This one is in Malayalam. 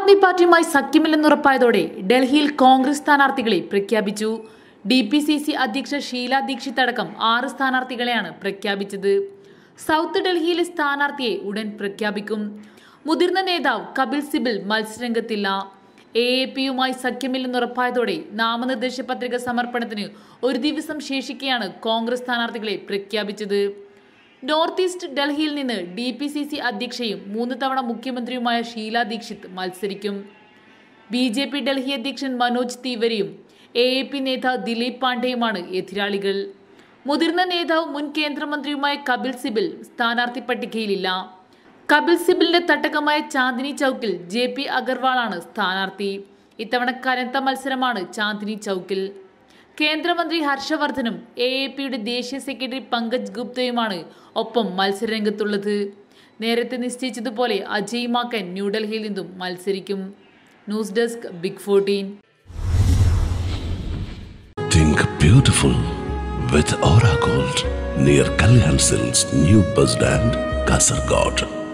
ആദ്മി പാർട്ടിയുമായി സഖ്യമില്ലെന്നുറപ്പായതോടെ ഡൽഹിയിൽ കോൺഗ്രസ് സ്ഥാനാർത്ഥികളെ പ്രഖ്യാപിച്ചു ഡി പി സി സി അധ്യക്ഷ ഷീല ദീക്ഷിത് അടക്കം ആറ് സ്ഥാനാർത്ഥികളെയാണ് പ്രഖ്യാപിച്ചത് സൗത്ത് ഡൽഹിയിലെ സ്ഥാനാർത്ഥിയെ ഉടൻ പ്രഖ്യാപിക്കും മുതിർന്ന നേതാവ് കപിൽ സിബിൽ മത്സരരംഗത്തില്ല എ എ പിയുമായി സഖ്യമില്ലെന്നുറപ്പായതോടെ നാമനിർദ്ദേശ പത്രിക സമർപ്പണത്തിന് ഒരു ദിവസം ശേഷിക്കെയാണ് കോൺഗ്രസ് സ്ഥാനാർത്ഥികളെ പ്രഖ്യാപിച്ചത് നോർത്ത് ഈസ്റ്റ് ഡൽഹിയിൽ നിന്ന് ഡി പി സി സി അധ്യക്ഷയും മൂന്ന് തവണ മുഖ്യമന്ത്രിയുമായ ഷീല ദീക്ഷിത് മത്സരിക്കും ബി ജെ പി ഡൽഹി അധ്യക്ഷൻ മനോജ് തിവരിയും എ എ പി നേതാവ് ദിലീപ് പാണ്ഡെയുമാണ് എതിരാളികൾ മുതിർന്ന നേതാവ് മുൻ കേന്ദ്രമന്ത്രിയുമായ കപിൽ സിബിൽ സ്ഥാനാർത്ഥി പട്ടികയിലില്ല കപിൽ സിബിലിന്റെ തട്ടകമായ ചാന്ദിനി ചൌക്കിൽ ജെ പി അഗർവാളാണ് സ്ഥാനാർത്ഥി ഇത്തവണ കനത്ത മത്സരമാണ് ചാന്ദിനി ചൌക്കിൽ കേന്ദ്രമന്ത്രി ഹർഷവർദ്ധനും എ എ പിയുടെ ദേശീയ സെക്രട്ടറി പങ്കജ് ഗുപ്തയുമാണ് ഒപ്പം മത്സരരംഗത്തുള്ളത് നേരത്തെ നിശ്ചയിച്ചതുപോലെ അജയ് മാക്കൻ ന്യൂഡൽഹിയിൽ നിന്നും മത്സരിക്കും news desk big fourteen Think beautiful with Aura Gold near Kalyan Silks, New Bus Stand, Kasargod.